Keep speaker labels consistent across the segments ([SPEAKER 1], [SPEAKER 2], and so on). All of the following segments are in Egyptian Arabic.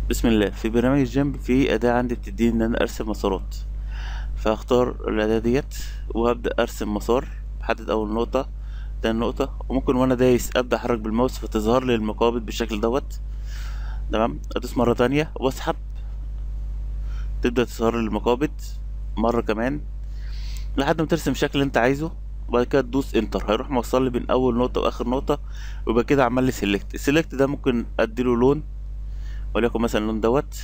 [SPEAKER 1] بسم الله في برنامج الجيم في أداة عندي بتديني إن أنا أرسم مسارات فهختار الأداة ديت وهبدأ أرسم مسار بحدد أول نقطة تاني نقطة وممكن وأنا دايس أبدأ أحرك بالماوس فتظهر لي المقابض بالشكل دوت تمام أدوس مرة تانية وأسحب تبدأ تظهر لي المقابض مرة كمان لحد ما ترسم الشكل اللي أنت عايزه وبعد كده تدوس انتر هيروح موصل لي بين أول نقطة وآخر نقطة ويبقى كده عمل لي سيلكت السيلكت ده ممكن أديله لون وليكن مثلا اللون دوت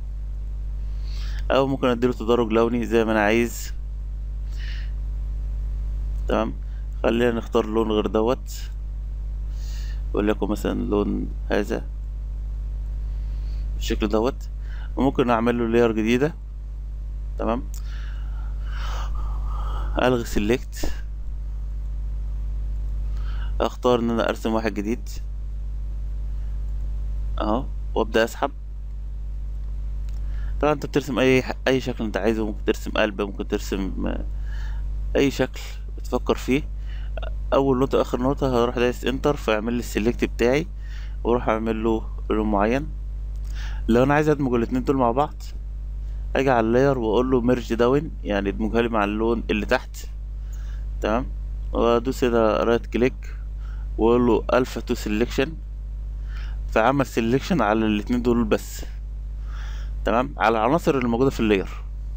[SPEAKER 1] او ممكن اديله تدرج لوني زي ما انا عايز تمام خلينا نختار لون غير دوت وليكن مثلا لون هذا بالشكل دوت وممكن اعمل له لير جديدة تمام الغي سيلكت اختار ان انا ارسم واحد جديد اهو وابدا اسحب طبعا انت بترسم اي اي شكل انت عايزه ممكن ترسم قلب ممكن ترسم اي شكل بتفكر فيه اول نقطة اخر نقطة هروح دايس انتر فيعمل لي السيلكت بتاعي واروح اعمل له لون معين لو انا عايز ادمج الاتنين دول مع بعض اجي على اللاير واقول له ميرج داون يعني ادمجها لي مع اللون اللي تحت تمام وادوس هنا رايت كليك واقول له الفا تو سيلكشن فعمل سيلكشن على الاتنين دول بس تمام على العناصر اللي موجوده في اللاير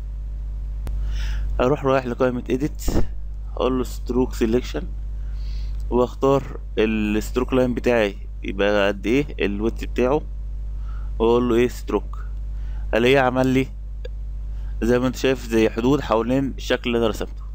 [SPEAKER 1] اروح رايح لقائمه اديت اقول له ستروك سيلكشن واختار الستروك لاين بتاعي يبقى قد ايه الويت بتاعه واقول له ايه ستروك الاقيه عمل لي زي ما انت شايف زي حدود حوالين الشكل اللي انا رسمته